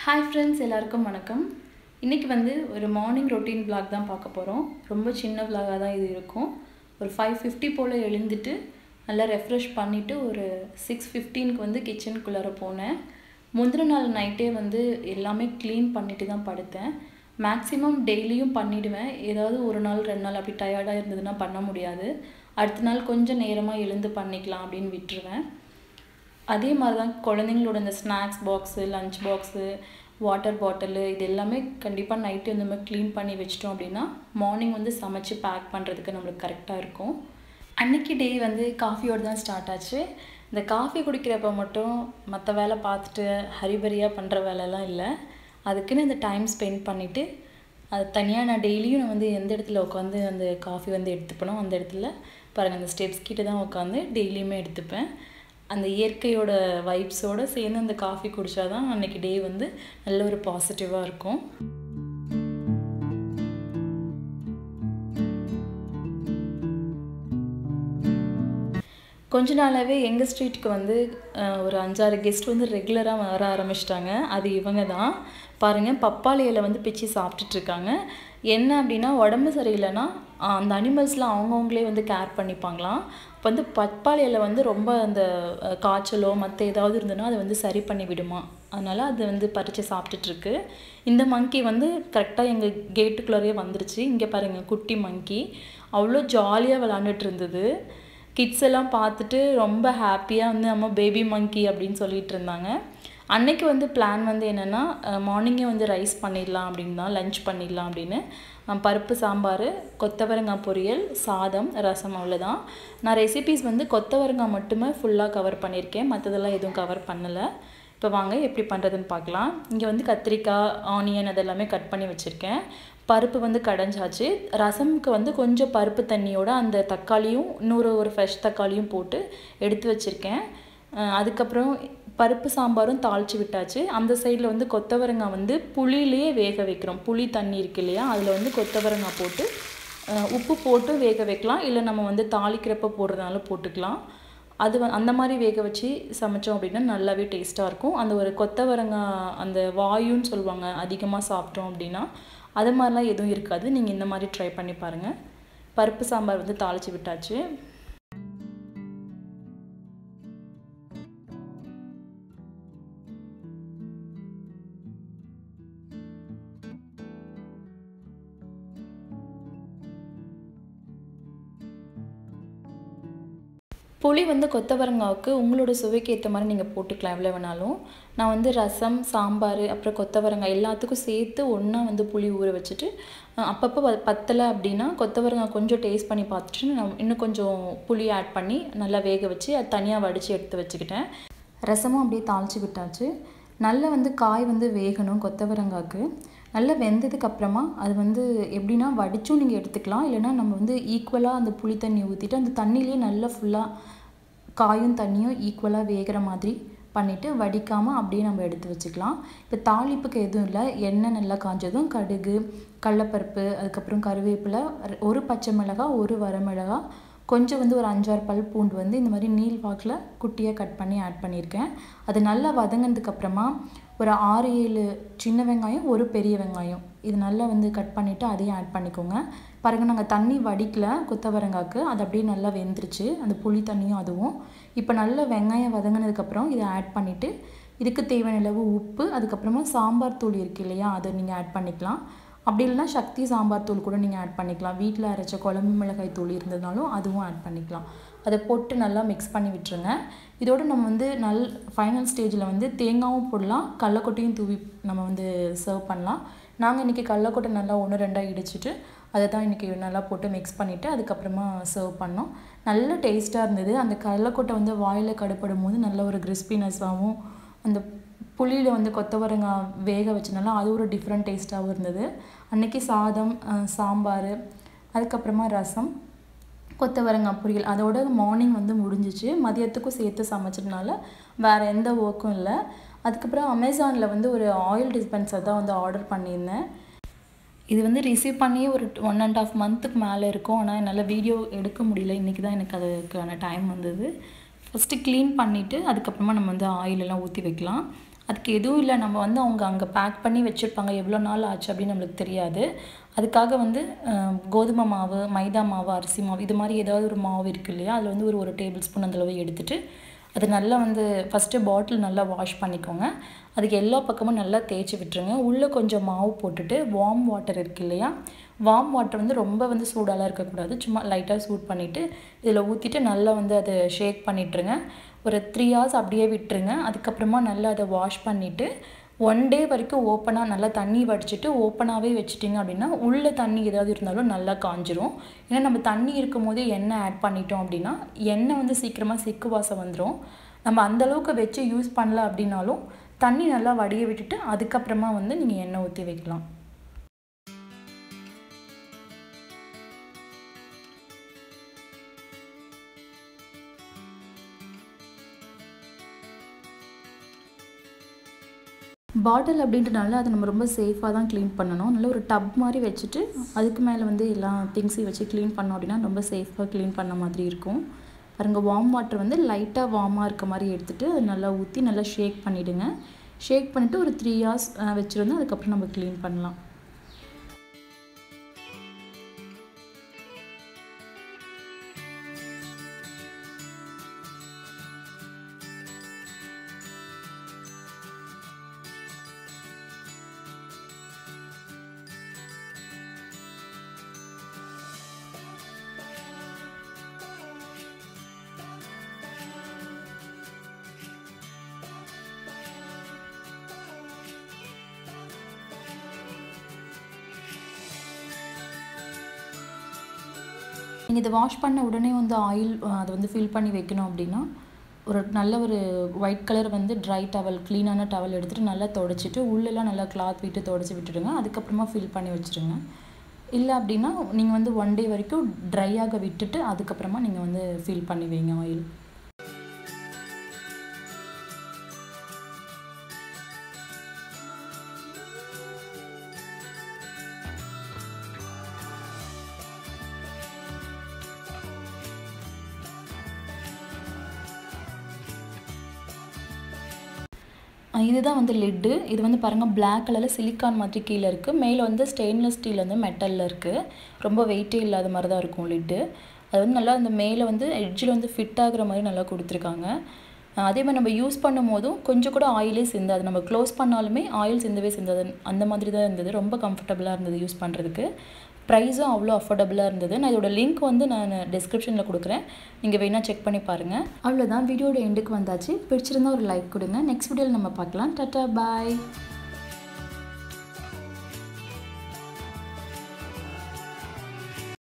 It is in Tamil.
ஹாய் ஃப்ரெண்ட்ஸ் எல்லாருக்கும் வணக்கம் இன்றைக்கி வந்து ஒரு மார்னிங் ரொட்டீன் vlog தான் பார்க்க போகிறோம் ரொம்ப சின்ன vlog-ஆ தான் இது இருக்கும் ஒரு ஃபைவ் ஃபிஃப்டி போல் எழுந்துட்டு நல்லா ரெஃப்ரெஷ் பண்ணிவிட்டு ஒரு சிக்ஸ் ஃபிஃப்டீனுக்கு வந்து கிச்சனுக்குள்ளார போனேன் முந்தின நாள் நைட்டே வந்து எல்லாமே க்ளீன் பண்ணிட்டு தான் படுத்தேன் மேக்ஸிமம் டெய்லியும் பண்ணிடுவேன் ஏதாவது ஒரு நாள் ரெண்டு நாள் அப்படி டயர்டாக இருந்ததுன்னா பண்ண முடியாது அடுத்த நாள் கொஞ்சம் நேரமாக எழுந்து பண்ணிக்கலாம் அப்படின்னு விட்டுருவேன் அதே மாதிரி தான் குழந்தைங்களோட இந்த snacks box lunch box water bottle இது எல்லாமே கண்டிப்பாக நைட்டு இந்த மாதிரி க்ளீன் பண்ணி வச்சிட்டோம் அப்படின்னா மார்னிங் வந்து சமைச்சு பேக் பண்ணுறதுக்கு நம்மளுக்கு கரெக்டாக இருக்கும் அன்னைக்கு டே வந்து காஃபியோடு தான் ஸ்டார்ட் ஆச்சு இந்த காஃபி குடிக்கிறப்ப மட்டும் மற்ற வேலை பார்த்துட்டு ஹரிபரியாக பண்ணுற வேலைலாம் இல்லை அதுக்குன்னு இந்த டைம் ஸ்பெண்ட் பண்ணிவிட்டு அது தனியாக நான் டெய்லியும் நான் வந்து எந்த இடத்துல உட்காந்து அந்த காஃபி வந்து எடுத்துப்பனோ அந்த இடத்துல பாருங்கள் அந்த ஸ்டெப்ஸ் கிட்ட தான் உட்காந்து டெய்லியுமே எடுத்துப்பேன் அந்த இயற்கையோட வைப்ஸோடு சேர்ந்து அந்த காஃபி குடித்தாதான் அன்றைக்கி டே வந்து நல்ல ஒரு பாசிட்டிவாக இருக்கும் கொஞ்ச நாளாகவே எங்கள் ஸ்ட்ரீட்டுக்கு வந்து அஹ், ஒரு அஞ்சாறு கெஸ்ட் வந்து ரெகுலராக வர ஆரம்பிச்சிட்டாங்க அது இவங்க தான் பாருங்கள் பப்பாளி இலை வந்து பிச்சு சாப்பிட்டுட்டு இருக்காங்க என்ன அப்படின்னா உடம்பு சரியில்லைன்னா அஹ், அந்த அனிமல்ஸ்லாம் அவங்கவுங்களே வந்து கேர் பண்ணிப்பாங்களாம் இப்போ வந்து பப்பாளி இலை வந்து ரொம்ப அந்த அஹ், காய்ச்சலோ மற்ற ஏதாவது இருந்ததுன்னா அதை வந்து சரி பண்ணி விடுமா அதனால் அது வந்து பறித்து சாப்பிட்டுட்ருக்கு இந்த மங்கி வந்து கரெக்டாக எங்கள் கேட்டுக்குள்ளாரே வந்துருச்சு இங்கே பாருங்கள் குட்டி மங்கி அவ்வளோ ஜாலியாக விளாண்டுட்டு இருந்தது கிட்ஸ் எல்லாம் பார்த்துட்டு ரொம்ப ஹாப்பியாக வந்து நம்ம பேபி மங்கி அப்படின்னு சொல்லிட்டு இருந்தாங்க அன்னைக்கு வந்து பிளான் வந்து என்னென்னா மார்னிங்கே வந்து ரைஸ் பண்ணிடலாம் அப்படின்னு தான் லஞ்ச் பண்ணிடலாம் அப்படின்னு அஹ், பருப்பு சாம்பார் கொத்தவரங்காய் பொரியல் சாதம் ரசம் அவ்வளோதான் நான் ரெசிபீஸ் வந்து கொத்தவரங்காய் மட்டுமே ஃபுல்லாக கவர் பண்ணியிருக்கேன் மற்றதெல்லாம் எதுவும் கவர் பண்ணலை இப்போ வாங்க எப்படி பண்ணுறதுன்னு பார்க்கலாம் இங்கே வந்து கத்திரிக்காய் ஆனியன் அதெல்லாமே கட் பண்ணி வச்சுருக்கேன் பருப்பு வந்து கடைஞ்சாச்சு ரசமுக்கு வந்து கொஞ்சம் பருப்பு தண்ணியோட அந்த தக்காளியும் இன்னொரு ஒரு ஃப்ரெஷ் தக்காளியும் போட்டு எடுத்து வச்சுருக்கேன் அஹ் அதுக்கப்புறம் பருப்பு சாம்பாரும் தாளித்து விட்டாச்சு அந்த சைடில் வந்து கொத்தவரங்காய் வந்து புளியிலேயே வேக வைக்கிறோம் புளி தண்ணி இருக்கு இல்லையா அதில் வந்து கொத்தவரங்காய் போட்டு அஹ் உப்பு போட்டு வேக வைக்கலாம் இல்லை நம்ம வந்து தாளிக்கிறப்ப போடுறதுனால போட்டுக்கலாம் அது வ- அந்த மாதிரி வேக வச்சு சமைச்சோம் அப்படின்னா நல்லாவே டேஸ்ட்டாக இருக்கும் அந்த ஒரு கொத்தவரங்காய் அந்த வாயுன்னு சொல்லுவாங்க அதிகமாக சாப்பிட்டோம் அப்படின்னா அது மாதிரிலாம் எதுவும் இருக்காது நீங்கள் இந்த மாதிரி ட்ரை பண்ணி பாருங்கள் பருப்பு சாம்பார் வந்து தாளித்து விட்டாச்சு புளி வந்து கொத்தவரங்காவுக்கு உங்களோட சுவைக்கு ஏற்ற மாதிரி நீங்கள் போட்டுக்கலாம் எவ்வளோ வேணாலும் நான் வந்து ரசம் சாம்பார் அப்புறம் கொத்தவரங்காய் எல்லாத்துக்கும் சேர்த்து ஒன்றா வந்து புளி ஊற வச்சுட்டு அஹ், அப்பப்போ ப- பத்தலை அப்படின்னா கொத்தவரங்காய் கொஞ்சம் டேஸ்ட் பண்ணி பார்த்துட்டு நான் இன்னும் கொஞ்சம் புளி ஆட் பண்ணி நல்லா வேக வச்சு அது தனியாக வடித்து எடுத்து வச்சுக்கிட்டேன் ரசமும் அப்படியே தாளித்து விட்டாச்சு நல்லா வந்து காய் வந்து வேகணும் கொத்தவரங்காய்க்கு நல்லா வெந்ததுக்கு அப்புறமா அது வந்து எப்படின்னா வடிச்சும் நீங்கள் எடுத்துக்கலாம் இல்லைன்னா நம்ம வந்து ஈக்குவலாக அந்த புளி தண்ணி ஊற்றிட்டு அந்த தண்ணியிலே நல்லா ஃபுல்லாக காயும் தண்ணியும் ஈக்குவலாக வேகிற மாதிரி பண்ணிவிட்டு வடிக்காமல் அப்படியே நம்ம எடுத்து வச்சுக்கலாம் இப்போ தாளிப்புக்கு எதுவும் இல்லை எண்ணெய் நல்லா காஞ்சதும் கடுகு கடலப்பருப்பு அதுக்கப்புறம் கருவேப்பிலை ஒரு பச்சை மிளகாய் ஒரு வரமிளகாய் கொஞ்சம் வந்து ஒரு அஞ்சாறு பல் பூண்டு வந்து இந்த மாதிரி நீள் வாக்கில் குட்டியாக கட் பண்ணி ஆட் பண்ணியிருக்கேன் அது நல்லா வதங்கினதுக்கு அப்புறமா ஒரு ஆறு ஏழு சின்ன வெங்காயம் ஒரு பெரிய வெங்காயம் இது நல்லா வந்து கட் பண்ணிவிட்டு அதையும் ஆட் பண்ணிக்கோங்க பாருங்கள் நாங்கள் தண்ணி வடிக்கல கொத்தவரங்காய்க்கு அது அப்படியே நல்லா வெந்துருச்சு அந்த புளி தண்ணியும் அதுவும் இப்போ நல்லா வெங்காயம் வதங்கினதுக்கப்புறம் இதை ஆட் பண்ணிவிட்டு இதுக்கு தேவையான அளவு உப்பு அதுக்கப்புறமா சாம்பார் தூள் இருக்கு இல்லையா அதை நீங்கள் ஆட் பண்ணிக்கலாம் அப்படி இல்லைன்னா சக்தி சாம்பார் தூள் கூட நீங்கள் ஆட் பண்ணிக்கலாம் வீட்டில் அரைச்ச குழம்பு மிளகாய் தூள் இருந்ததுனாலும் அதுவும் ஆட் பண்ணிக்கலாம் அதை போட்டு நல்லா மிக்ஸ் பண்ணி விட்டுருங்க இதோடு நம்ம வந்து நல் ஃபைனல் ஸ்டேஜில் வந்து தேங்காயும் போடலாம் கடலக்கொட்டையும் தூவி நம்ம வந்து சர்வ் பண்ணலாம் நாங்கள் இன்றைக்கி கடலக்கொட்டை நல்லா ஒன்று ரெண்டாக இடிச்சிட்டு அதை தான் இன்றைக்கி நல்லா போட்டு மிக்ஸ் பண்ணிவிட்டு அதுக்கப்புறமா சர்வ் பண்ணோம் நல்ல டேஸ்ட்டாக இருந்தது அந்த கடலக்கொட்டை வந்து வாயில் கடுப்படும் போது நல்ல ஒரு கிறிஸ்பினஸாகவும் அந்த புளியில் வந்து கொத்தவரங்காய் வேக வச்சனால அது ஒரு டிஃப்ரெண்ட் டேஸ்ட்டாகவும் இருந்தது அன்றைக்கி சாதம் அஹ், சாம்பார் அதுக்கப்புறமா ரசம் கொத்தவரங்காய் பொரியல் அதோட மார்னிங் வந்து முடிஞ்சிச்சு மதியத்துக்கும் சேர்த்து சமைச்சதுனால வேறு எந்த ஒர்க்கும் இல்லை அதுக்கப்புறம் அமேசானில் வந்து ஒரு ஆயில் டிஸ்பென்சர் தான் வந்து ஆர்டர் பண்ணியிருந்தேன் இது வந்து ரிசீவ் பண்ணியே ஒரு ஒன் அண்ட் ஆஃப் மந்த்துக்கு மேலே இருக்கும் ஆனால் என்னால் வீடியோ எடுக்க முடியல இன்றைக்கி தான் எனக்கு அதுக்கான டைம் வந்தது ஃபஸ்ட்டு க்ளீன் பண்ணிவிட்டு அதுக்கப்புறமா நம்ம வந்து ஆயில் எல்லாம் ஊற்றி வைக்கலாம் அதுக்கு எதுவும் இல்லை நம்ம வந்து அவங்க அங்கே பேக் பண்ணி வச்சுருப்பாங்க எவ்வளோ நாள் ஆச்சு அப்படின்னு நம்மளுக்கு தெரியாது அதுக்காக வந்து அஹ், கோதுமை மாவு மைதா மாவு அரிசி மாவு இது மாதிரி ஏதாவது ஒரு மாவு இருக்குது இல்லையா அதில் வந்து ஒரு ஒரு டேபிள் ஸ்பூன் அந்தளவு எடுத்துட்டு அது நல்லா வந்து ஃபஸ்ட்டு பாட்டில் நல்லா வாஷ் பண்ணிக்கோங்க அதுக்கு எல்லா பக்கமும் நல்லா தேய்ச்சி விட்டுருங்க உள்ளே கொஞ்சம் மாவு போட்டுட்டு வார்ம் வாட்டர் இருக்கு இல்லையா வார்ம் வாட்டர் வந்து ரொம்ப வந்து சூடாலாம் இருக்கக்கூடாது சும்மா லைட்டாக சூட் பண்ணிவிட்டு இதில் ஊற்றிட்டு நல்லா வந்து அதை ஷேக் பண்ணிட்டுருங்க ஒரு த்ரீ ஹவர்ஸ் அப்படியே விட்டுருங்க அதுக்கப்புறமா நல்லா அதை வாஷ் பண்ணிவிட்டு ஒன் டே வரைக்கும் ஓப்பனாக நல்லா தண்ணி வடிச்சிட்டு ஓப்பனாகவே வச்சிட்டிங்க அப்படின்னா உள்ள தண்ணி ஏதாவது இருந்தாலும் நல்லா காஞ்சிரும் ஏன்னா நம்ம தண்ணி இருக்கும் போதே எண்ணெய் ஆட் பண்ணிட்டோம் அப்படின்னா எண்ணெய் வந்து சீக்கிரமாக சிக்கு வாசம் வந்துடும் நம்ம அந்த அளவுக்கு வச்சு யூஸ் பண்ணல அப்படின்னாலும் தண்ணி நல்லா வடிய விட்டுட்டு அதுக்கப்புறமா வந்து நீங்கள் எண்ணெய் ஊற்றி வைக்கலாம் பாட்டில் அப்படின்றனால அதை நம்ம ரொம்ப சேஃபாக தான் க்ளீன் பண்ணணும் நல்ல ஒரு டப் மாதிரி வச்சுட்டு அதுக்கு மேலே வந்து எல்லா திங்ஸையும் வச்சு க்ளீன் பண்ணோம் அப்படின்னா ரொம்ப சேஃபாக க்ளீன் பண்ண மாதிரி இருக்கும் பாருங்க வார்ம் வாட்டர் வந்து லைட்டாக வார்மாக இருக்க மாதிரி எடுத்துகிட்டு அது நல்லா ஊற்றி நல்லா ஷேக் பண்ணிவிடுங்க ஷேக் பண்ணிவிட்டு ஒரு த்ரீ ஹார்ஸ் வச்சுருந்து அதுக்கப்புறம் நம்ம க்ளீன் பண்ணலாம் நீங்கள் இதை வாஷ் பண்ண உடனே வந்து ஆயில் அதை வந்து ஃபில் பண்ணி வைக்கணும் அப்படின்னா ஒரு நல்ல ஒரு ஒயிட் கலர் வந்து ட்ரை டவல் க்ளீனான டவல் எடுத்துகிட்டு நல்லா தொடச்சிட்டு உள்ளெல்லாம் நல்லா கிளாத் விட்டு தொடச்சி விட்டுடுங்க அதுக்கப்புறமா ஃபில் பண்ணி வச்சுருங்க இல்லை அப்படின்னா நீங்கள் வந்து ஒன் டே வரைக்கும் ட்ரையாக விட்டுட்டு அதுக்கப்புறமா நீங்கள் வந்து ஃபில் பண்ணி வைங்க ஆயில் அஹ் இதுதான் வந்து லிட்டு இது வந்து பாருங்கள் பிளாக் கலரில் சிலிக்கான் மாதிரி கீழே இருக்குது மேலே வந்து ஸ்டெயின்லெஸ் ஸ்டீல் வந்து மெட்டலில் இருக்குது ரொம்ப வெயிட்டே இல்லாத மாதிரி தான் இருக்கும் லிட்டு அது வந்து நல்லா அந்த மேலே வந்து எட்ஜில் வந்து ஃபிட் ஆகுற மாதிரி நல்லா கொடுத்துருக்காங்க அஹ் அதே மாதிரி நம்ம யூஸ் பண்ணும் போதும் கொஞ்சம் கூட ஆயிலே சிந்தாது நம்ம க்ளோஸ் பண்ணாலுமே ஆயில் சிந்தவே சிந்தாது அந்த மாதிரி தான் இருந்தது ரொம்ப கம்ஃபர்டபுளாக இருந்தது யூஸ் பண்ணுறதுக்கு ப்ரைஸும் அவ்வளோ அஃபோர்டபுளாக இருந்தது நான் இதோட லிங்க் வந்து நான் டிஸ்கிரிப்ஷனில் கொடுக்குறேன் நீங்கள் வேணால் செக் பண்ணி பாருங்கள் அவ்வளோதான் வீடியோட எண்டுக்கு வந்தாச்சு பிடிச்சிருந்தா ஒரு லைக் கொடுங்க நெக்ஸ்ட் வீடியோவில் நம்ம பார்க்கலாம் டாட்டா பாய்